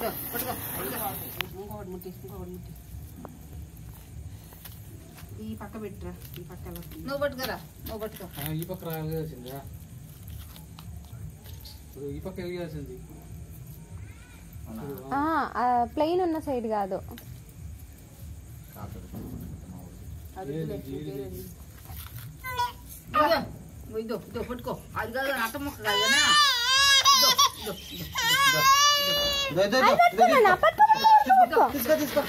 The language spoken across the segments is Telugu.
ఇదో, పట్టుకో ఇంకొకటి ముట్టి ఇంకొకటి ముట్టి ఈ పక్క పెట్టరా ఈ పక్క ఎలా ఉంది? నువ్వు పట్టుకోరా నువ్వు పట్టుకో ఆ, ఈ పక్క రాగాల్సిందా ఇప్పుడు ఈ పక్క వేయాల్సింది ప్లెయిన్ ఉన్న సైడ్ కాదు అది ఏది, వదిలే, ఏది? ఇంకేది? ఇదో ఇదో, ఇదో ఇదో పట్టుకో అది కాదు అట్ట ముక్క కాదు కానీ ఇదో ఇదో ఇదో ఇదో, ఇదో, ఇదో, ఇదో, నా పట్టు, పట్టు, పట్టు. తీసుకో తీసుకో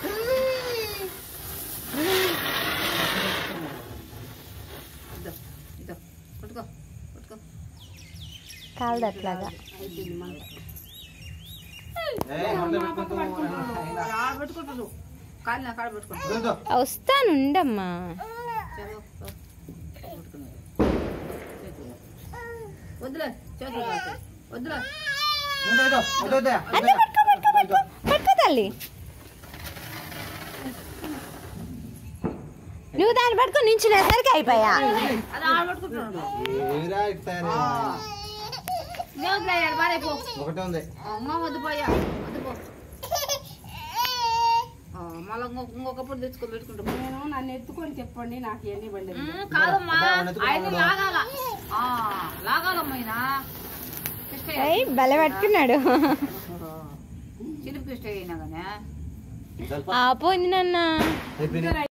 ఇదో ఇదో పట్టుకో పట్టుకో కాదు అట్లాగా అయిపోయింది మంట. ఏ, మంట పెట్టుకుంటూ ఆడ పెట్టుకుంటారు కాలు నా కాడ పెట్టుకో ఇదో, ఇదో. వస్తానుండమ్మా చదువు పట్టుకున్నా వద్దులే చేతులు కాలుతాయి. వద్దులే ఇదో, ఇదో, ఇదో, ఇదో, అదే ఇదో. పట్టుకో పట్టుకో పట్టుకో పట్టుకో తల్లి నువ్వు దాన్ని పట్టుకో నించునేసరికి అయిపోయా అది ఆడ పెట్టుకుంటున్నాడు ఏరా ఇటు తయారయ్యా? దేవుడులే బాగా పో ఒకటే ఉంది అమ్మ వద్దు పోయా వద్దు పో ఆ, మళ్ళా ఇంకొక ఇంకొకప్పుడు తెచ్చుకొని పెట్టుకుంటాం నేను నన్ను ఎత్తుకొని చెప్పండి నాకు ఎన్ని బండి ఉమ్, కాదమ్మా అబ్బా, వాడిని ఎత్తుకో, ఆయన వాడు. లాగాల ఆ, లాగాలమ్మా ఈయన కృష్ణయ్య అయ్యి బల పట్టుకున్నాడు చిలుపు కృష్ణయ్య అయినా కానీ ಸ್ವಲ್ಪ ఆ పోయింది నాన్న అయిపోయినాయి